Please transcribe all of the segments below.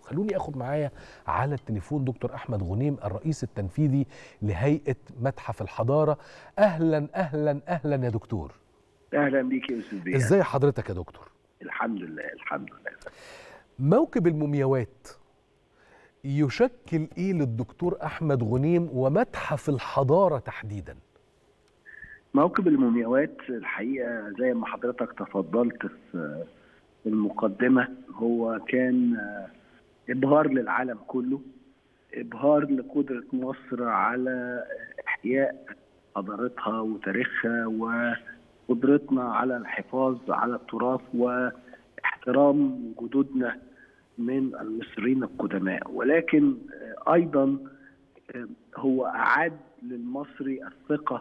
خلوني اخد معايا على التليفون دكتور احمد غنيم الرئيس التنفيذي لهيئه متحف الحضاره اهلا اهلا اهلا يا دكتور اهلا بيك يا استاذ بيه ازاي حضرتك يا دكتور الحمد لله الحمد لله موكب المومياوات يشكل ايه للدكتور احمد غنيم ومتحف الحضاره تحديدا موكب المومياوات الحقيقه زي ما حضرتك تفضلت في المقدمه هو كان ابهار للعالم كله ابهار لقدره مصر على احياء حضارتها وتاريخها وقدرتنا على الحفاظ على التراث واحترام جدودنا من المصريين القدماء ولكن ايضا هو اعاد للمصري الثقه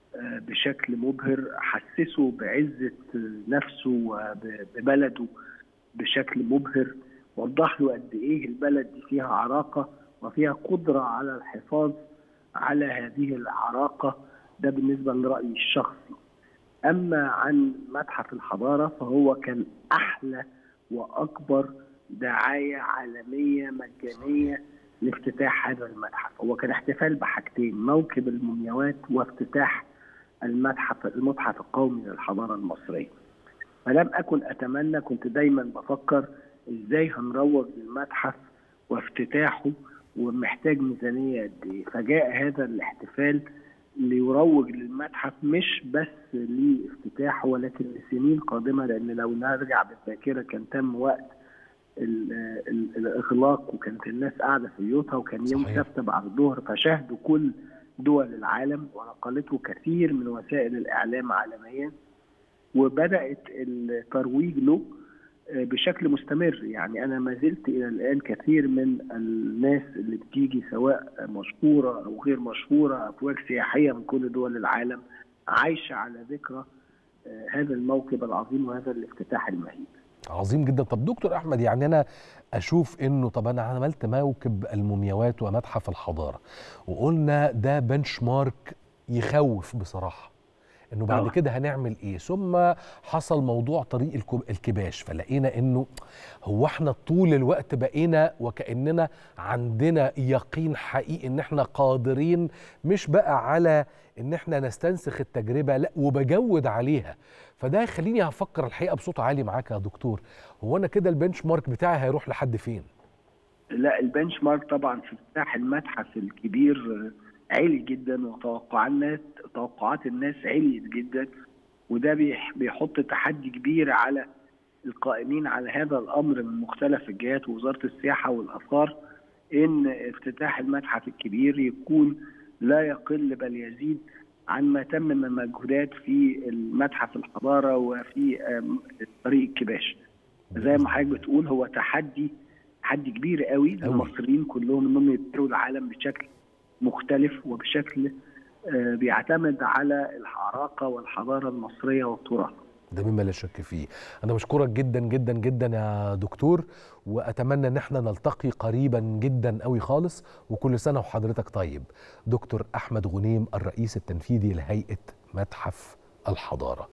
بشكل مبهر حسسه بعزه نفسه وببلده بشكل مبهر وضح له قد ايه البلد دي فيها عراقه وفيها قدره على الحفاظ على هذه العراقه ده بالنسبه لرايي الشخصي اما عن متحف الحضاره فهو كان احلى واكبر دعايه عالميه مجانيه لافتتاح هذا المتحف هو كان احتفال بحاجتين موكب المومياوات وافتتاح المتحف المتحف القومي للحضاره المصريه فلم اكن اتمنى كنت دايما بفكر ازاي هنروج للمتحف وافتتاحه ومحتاج ميزانيه قد ايه فجاء هذا الاحتفال ليروج للمتحف مش بس لافتتاحه ولكن لسنين قادمه لان لو نرجع بالذاكره كان تم وقت ال ال الاغلاق وكانت الناس قاعده في بيوتها وكان يوم سبت بعد الظهر فشاهدوا كل دول العالم ونقلته كثير من وسائل الاعلام عالميا وبدات الترويج له بشكل مستمر يعني انا ما زلت الى الان كثير من الناس اللي بتيجي سواء مشهوره او غير مشهوره افواج سياحيه من كل دول العالم عايشه على ذكرى هذا الموكب العظيم وهذا الافتتاح المهيب عظيم جدا طب دكتور احمد يعني انا اشوف انه طب انا عملت موكب المومياوات ومتحف الحضاره وقلنا ده بنش مارك يخوف بصراحه انه بعد أوه. كده هنعمل ايه ثم حصل موضوع طريق الكباش فلقينا انه هو احنا طول الوقت بقينا وكاننا عندنا يقين حقيقي ان احنا قادرين مش بقى على ان احنا نستنسخ التجربه لا وبجود عليها فده يخليني افكر الحقيقه بصوت عالي معاك يا دكتور هو انا كده البنش مارك بتاعي هيروح لحد فين لا البنش مارك طبعا في افتتاح المتحف الكبير عالي جدا وتوقعات الناس توقعات الناس عليت جدا وده بيحط تحدي كبير على القائمين على هذا الامر من مختلف الجهات ووزاره السياحه والاثار ان افتتاح المتحف الكبير يكون لا يقل بل يزيد عن ما تم من مجهودات في المتحف الحضاره وفي طريق الكباش زي ما حضرتك بتقول هو تحدي تحدي كبير قوي للمصريين كلهم انهم يبهروا العالم بشكل مختلف وبشكل بيعتمد على العراقه والحضاره المصريه والتراث. ده مما لا شك فيه. انا بشكرك جدا جدا جدا يا دكتور واتمنى ان احنا نلتقي قريبا جدا قوي خالص وكل سنه وحضرتك طيب. دكتور احمد غنيم الرئيس التنفيذي لهيئه متحف الحضاره.